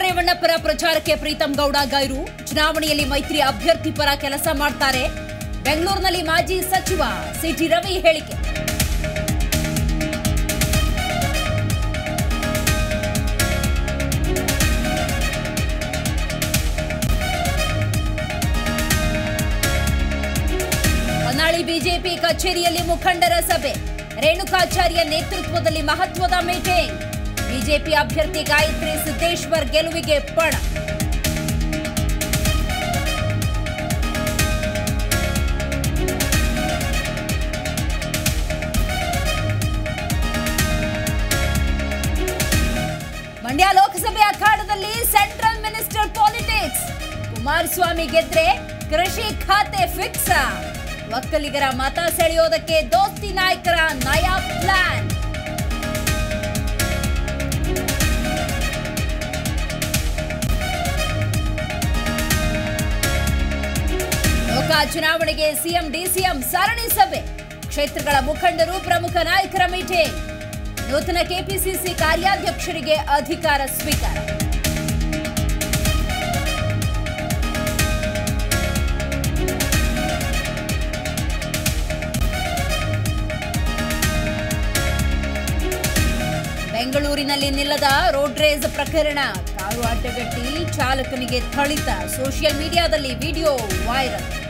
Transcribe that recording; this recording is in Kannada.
ರೇವಣ್ಣ ಪರ ಪ್ರಚಾರಕ್ಕೆ ಪ್ರೀತಂ ಗೌಡ ಗೈರು ಚುನಾವಣೆಯಲ್ಲಿ ಮೈತ್ರಿ ಅಭ್ಯರ್ಥಿ ಪರ ಕೆಲಸ ಮಾಡ್ತಾರೆ ಬೆಂಗಳೂರಿನಲ್ಲಿ ಮಾಜಿ ಸಚಿವ ಸಿಟಿ ರವಿ ಹೇಳಿಕೆ ಹೊನ್ನಾಳಿ ಬಿಜೆಪಿ ಕಚೇರಿಯಲ್ಲಿ ಮುಖಂಡರ ಸಭೆ ರೇಣುಕಾಚಾರ್ಯ ನೇತೃತ್ವದಲ್ಲಿ ಮಹತ್ವದ ಮೀಟಿಂಗ್ ಬಿಜೆಪಿ ಅಭ್ಯರ್ಥಿ ಗಾಯತ್ರಿ ಸಿದ್ದೇಶ್ವರ್ ಗೆಲುವಿಗೆ ಪಣ ಮಂಡ್ಯ ಲೋಕಸಭೆ ಅಖಾಡದಲ್ಲಿ ಸೆಂಟ್ರಲ್ ಮಿನಿಸ್ಟರ್ ಪಾಲಿಟಿಕ್ಸ್ ಕುಮಾರಸ್ವಾಮಿ ಗೆದ್ರೆ ಕೃಷಿ ಖಾತೆ ಫಿಕ್ಸ್ ಒಕ್ಕಲಿಗರ ಮತ ಸೆಳೆಯೋದಕ್ಕೆ ದೋಸ್ತಿ ನಾಯಕರ ನಯಾ ಪ್ಲಾನ್ ಲೋಕ ಚುನಾವಣೆಗೆ ಸಿಎಂ ಡಿಸಿಎಂ ಸರಣಿ ಸಭೆ ಕ್ಷೇತ್ರಗಳ ಮುಖಂಡರು ಪ್ರಮುಖ ನಾಯಕರ ಮೀಟಿಂಗ್ ನೂತನ ಕೆಪಿಸಿಸಿ ಕಾರ್ಯಾಧ್ಯಕ್ಷರಿಗೆ ಅಧಿಕಾರ ಸ್ವೀಕಾರ ಬೆಂಗಳೂರಿನಲ್ಲಿ ನಿಲ್ಲದ ರೋಡ್ ರೇಸ್ ಪ್ರಕರಣ ಕಾರು ಅಡ್ಡಗಟ್ಟಿ ಚಾಲಕನಿಗೆ ಥಳಿತ ಸೋಷಿಯಲ್ ಮೀಡಿಯಾದಲ್ಲಿ ವಿಡಿಯೋ ವೈರಲ್